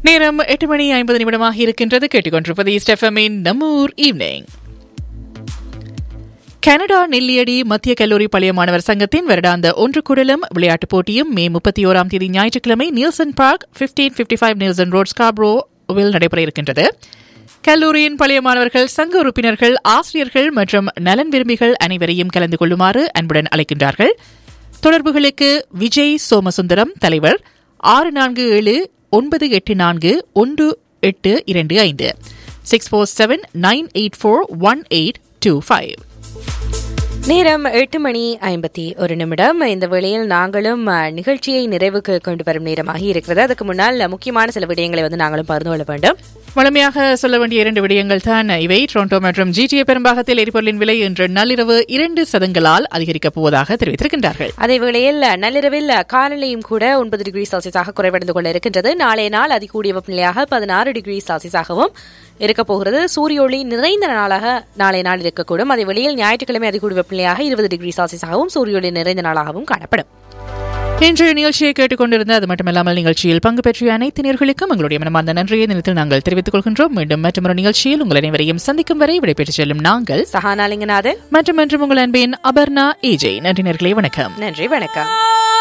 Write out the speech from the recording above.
நேரம் எட்டு மணி ஐம்பது நிமிடமாக இருக்கின்றது கேட்டுக்கொண்டிருப்பது ஸ்டெஃபமின் நம்மூர் ஈவினிங் கனடா நெல்லியடி மத்திய கல்லூரி பழைய மாணவர் சங்கத்தின் வருடாந்த ஒன்று குடலும் விளையாட்டுப் போட்டியும் மே முப்பத்தி ஓராம் தேதி ஞாயிற்றுக்கிழமை Neilson park fifteen fifty five Neilson road ஸ்காப்ரோவில் நடைபெற இருக்கின்றது கல்லூரியின் பழைய மாணவர்கள் சங்க உறுப்பினர்கள் ஆசிரியர்கள் மற்றும் நலன் விரும்பிகள் அனைவரையும் கலந்து கொள்ளுமாறு அன்புடன் அழைக்கின்றார்கள் தொடர்புகளுக்கு விஜய் சோமசுந்தரம் தலைவர் ஆறு நான்கு ஏழு ஒன்பது எட்டு நான்கு ஒன்று எட்டு இரண்டு ஐந்து six four seven nine eight four one eight two five நேரம் எட்டு மணி ஐம்பத்தி ஒரு நிமிடம் இந்த வேளையில் நாங்களும் அஹ், நிகழ்ச்சியை நிறைவுக்கு கொண்டு வரும் நேரமாகி இருக்கிறது அதுக்கு முன்னால் அஹ், முக்கியமான சில விடயங்களை வந்து நாங்களும் பகிர்ந்து கொள்ள வேண்டும் வழமையாக சொல்ல வேண்டிய இரண்டு விடயங்கள் தான் இவை டொரண்டோ மற்றும் ஜிடிஏ பெரும்பாகத்தில் எரிபொருளின் விலை இன்று நள்ளிரவு இரண்டு சதங்களால் அதிகரிக்கப் போவதாக தெரிவித்திருக்கின்றார்கள் அதே வேளையில் அஹ், நள்ளிரவில் அஹ், காலநிலையும் கூட ஒன்பது டிகிரி செல்சியஸாக குறைவடைந்து கொள்ள இருக்கின்றது நாளைய நாள் அதிகூடிய வெப்பநிலையாக பதினாறு டிகிரி செல்சியஸாகவும் இருக்க போகிறது சூரிய ஒளி நிறைந்த நாளாக நாளைய நாள் இருக்கக்கூடும் அதே வேளையில் ஞாயிற்றுக்கிழமை அதிகூடிய வெப்பநிலையாக இருபது டிகிரி செல்சியஸாகவும் சூரிய ஒளி நிறைந்த நாளாகவும் காணப்படும் இன்றைய நிகழ்ச்சியை கேட்டுக்கொண்டிருந்த அது மட்டுமல்லாமல் நிகழ்ச்சியில் பங்கு பெற்றிய அனைத்து நேர்களுக்கும் எங்களுடைய மனமார்ந்த நன்றியை நினைத்து நாங்கள் தெரிவித்துக் கொள்கின்றோம் மீண்டும் மற்றொரு நிகழ்ச்சியில் உங்கள் அனைவரையும் சந்திக்கும் வரை விடைபெற்றுச் செல்லும் நாங்கள் சஹானாலிங்கநாதன் மற்றும் மற்றும் உங்கள் அன்பின் அபர்ணா ஏஜே நன்றி நேர்களே வணக்கம் நன்றி வணக்கம்